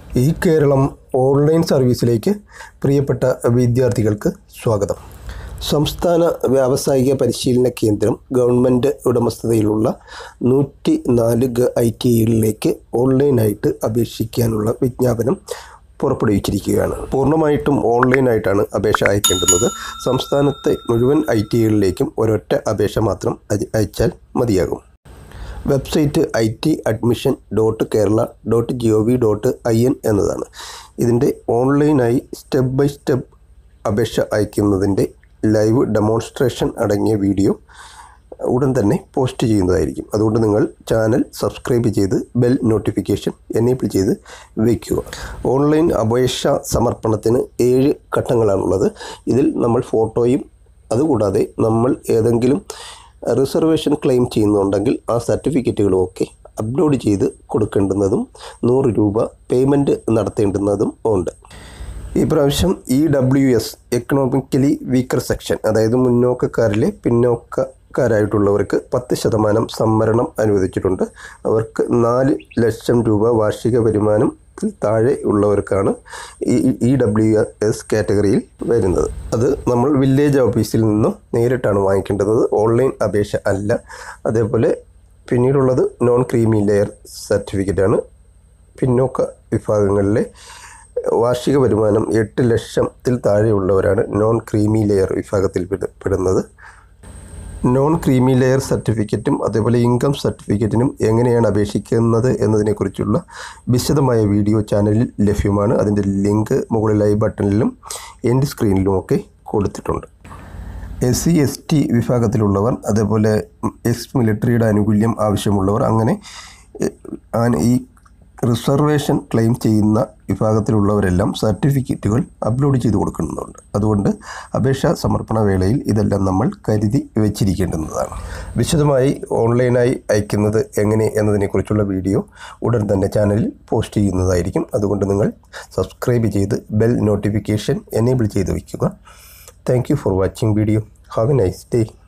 ഈ കേരളം ഓൺലൈൻ സർവീസിലേക്ക് പ്രിയപ്പെട്ട വിദ്യാർത്ഥികൾക്ക് സ്വാഗതം സംസ്ഥാന വ്യാവസായിക പരിശീലന കേന്ദ്രം ഗവൺമെൻറ് ഉടമസ്ഥതയിലുള്ള നൂറ്റി നാല് ഗ ഐ ടി ഐകളിലേക്ക് ഓൺലൈനായിട്ട് അപേക്ഷിക്കാനുള്ള വിജ്ഞാപനം പുറപ്പെടുവിച്ചിരിക്കുകയാണ് പൂർണ്ണമായിട്ടും ഓൺലൈനായിട്ടാണ് അപേക്ഷ അയക്കേണ്ടുന്നത് സംസ്ഥാനത്തെ മുഴുവൻ ഐ ടി ഐകളിലേക്കും ഒരൊറ്റ അപേക്ഷ മാത്രം അയ- അയച്ചാൽ മതിയാകും website I T admission dot Kerala dot G O V dot I N എന്നതാണ് ഇതിൻ്റെ ഓൺലൈനായി സ്റ്റെപ്പ് ബൈ സ്റ്റെപ്പ് അപേക്ഷ അയക്കുന്നതിൻ്റെ ലൈവ് ഡെമോൺസ്ട്രേഷൻ അടങ്ങിയ വീഡിയോ ഉടൻ തന്നെ പോസ്റ്റ് ചെയ്യുന്നതായിരിക്കും അതുകൊണ്ട് നിങ്ങൾ ചാനൽ സബ്സ്ക്രൈബ് ചെയ്ത് ബെൽ നോട്ടിഫിക്കേഷൻ എനേബിൾ ചെയ്ത് വയ്ക്കുക ഓൺലൈൻ അപേക്ഷ സമർപ്പണത്തിന് ഏഴ് ഘട്ടങ്ങളാണുള്ളത് ഇതിൽ നമ്മൾ ഫോട്ടോയും അതുകൂടാതെ നമ്മൾ ഏതെങ്കിലും റിസർവേഷൻ ക്ലെയിം ചെയ്യുന്നുണ്ടെങ്കിൽ ആ സർട്ടിഫിക്കറ്റുകളും ഒക്കെ അപ്ലോഡ് ചെയ്ത് കൊടുക്കേണ്ടുന്നതും നൂറ് രൂപ പേയ്മെൻറ്റ് നടത്തേണ്ടുന്നതും ഉണ്ട് ഈ പ്രാവശ്യം E W S economically weaker section അതായത് മുന്നോക്കക്കാരിലെ പിന്നോക്കക്കാരായിട്ടുള്ളവർക്ക് പത്ത് ശതമാനം സംവരണം അനുവദിച്ചിട്ടുണ്ട് അവർക്ക് നാല് ലക്ഷം രൂപ വാർഷിക വരുമാനം താഴെ ഉള്ളവർക്കാണ് ഈ ഇ ഡബ്ല്യു എസ് കാറ്റഗറിയിൽ വരുന്നത് അത് നമ്മൾ വില്ലേജ് ഓഫീസിൽ നിന്നും നേരിട്ടാണ് വാങ്ങിക്കേണ്ടത് ഓൺലൈൻ അപേക്ഷ അല്ല അതേപോലെ പിന്നീടുള്ളത് നോൺ ക്രീമി ലെയർ സർട്ടിഫിക്കറ്റാണ് പിന്നോക്ക വിഭാഗങ്ങളിലെ വാർഷിക വരുമാനം എട്ട് ലക്ഷത്തിൽ താഴെയുള്ളവരാണ് നോൺ ക്രീമി ലെയർ വിഭാഗത്തിൽ പെട- പെടുന്നത് നോൺ ക്രീമി ലെയർ സർട്ടിഫിക്കറ്റും അതേപോലെ ഇൻകം സർട്ടിഫിക്കറ്റിനും എങ്ങനെയാണ് അപേക്ഷിക്കുന്നത് എന്നതിനെക്കുറിച്ചുള്ള വിശദമായ വീഡിയോ ചാനലിൽ ലഭ്യമാണ് അതിൻ്റെ ലിങ്ക് മുകളിലായി ബട്ടണിലും എൻഡ് സ്ക്രീനിലും ഒക്കെ കൊടുത്തിട്ടുണ്ട് എസ് സി എസ് ടി വിഭാഗത്തിലുള്ളവർ അതേപോലെ എക്സ് മിലിറ്ററിയുടെ ആനുകൂല്യം ആവശ്യമുള്ളവർ അങ്ങനെ എ, ആൻ- ഈ റിസർവേഷൻ ക്ലെയിം ചെയ്യുന്ന വിഭാഗത്തിലുള്ളവരെല്ലാം സർട്ടിഫിക്കറ്റുകൾ അപ്ലോഡ് ചെയ്ത് കൊടുക്കുന്നുണ്ട് അതുകൊണ്ട് അപേക്ഷാ സമർപ്പണ വേളയിൽ ഇതെല്ലാം നമ്മൾ കരുതി വെച്ചിരിക്കേണ്ടുന്നതാണ് വിശദമായി ഓൺലൈനായി അയക്കുന്നത് എങ്ങനെ എന്നതിനെക്കുറിച്ചുള്ള വീഡിയോ ഉടൻ തന്നെ ചാനലിൽ പോസ്റ്റ് ചെയ്യുന്നതായിരിക്കും അതുകൊണ്ട് നിങ്ങൾ സബ്സ്ക്രൈബ് ചെയ്ത് ബെൽ നോട്ടിഫിക്കേഷൻ എനേബിൾ ചെയ്ത് വയ്ക്കുക thank you for watching video have a nice day